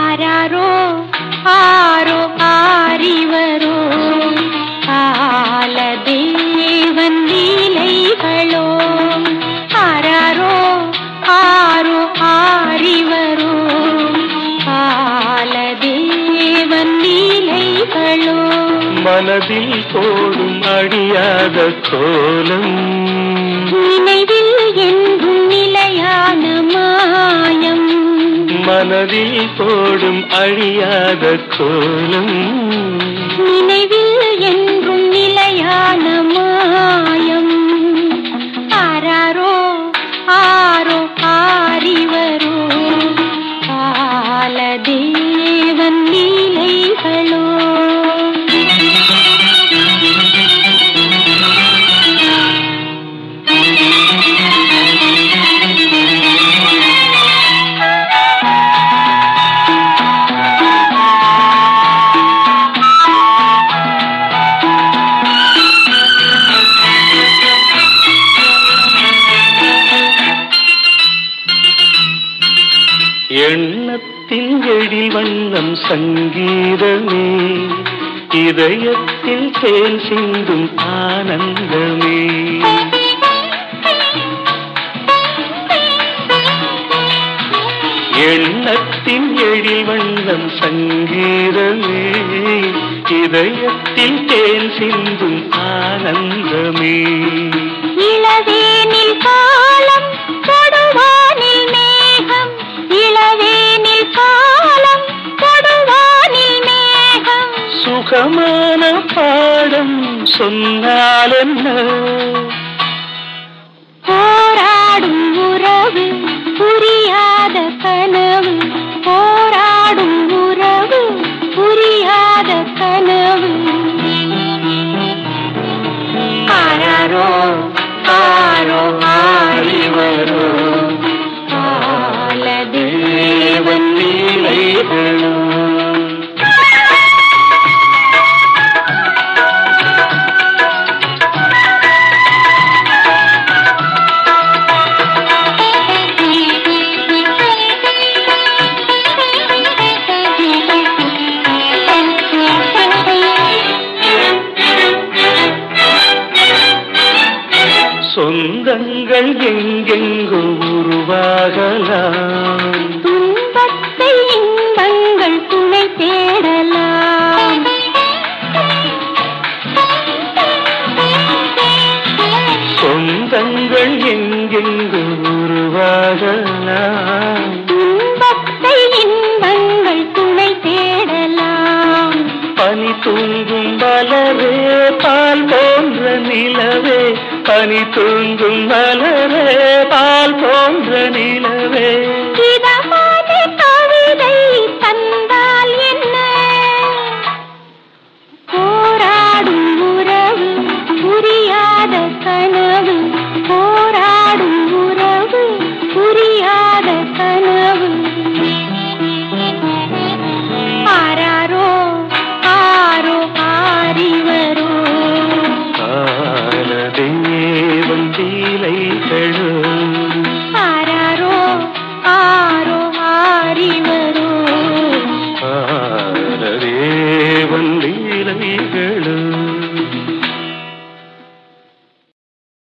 ஆராரோ ஆரோ ஆரிவரோ கால தேவன் லீலைகளோ ஆராரோ ஆரோ ஆரிவரோ கால தேவன் லீலைகளோ மனதில் போடும் அடியாத கோலம் நினைவில் என்றும் நிலையான மாயம் மனதில் போடும் அழியாத கோலம் நினைவில் என்றும் நிலையான மாயம் ஆராரோ ஆரோ ஆரிவரோ கால தேவன் லீலைகளோ எண்ணத்தில் எழில் வண்ணம் சங்கீதமே இதயத்தில் தேன் சிந்தும் ஆனந்தமே எண்ணத்தின் எழில் வண்ணம் சங்கீதமே இதயத்தில் தேன் சிந்தும் ஆனந்தமே இளவேனில் காலம் கொடுவானில் மேகம் இளவேனில் காலம் கொடுவானில் மேகம் சுகமான பாடம் சொன்னால் என்ன போராடும் உறவு புரியாத கனவு போராடும் உறவு புரியாத கனவு ஆராரோ ஆரோ ஆரிவரோ கால தேவன் லீலைகளோ சொந்தங்கள் எங்கெங்கு உருவாகலாம் துன்பத்தை இன்பங்கள் துணை தேடலாம் சொந்தங்கள் எங்கெங்கு உருவாகலாம் துன்பத்தை இன்பங்கள் துணை தேடலாம் பனி தூங்கும் மலரே பால் போன்ற நிலவே பனி தூங்கும் மலரே பால் போன்ற நிலவே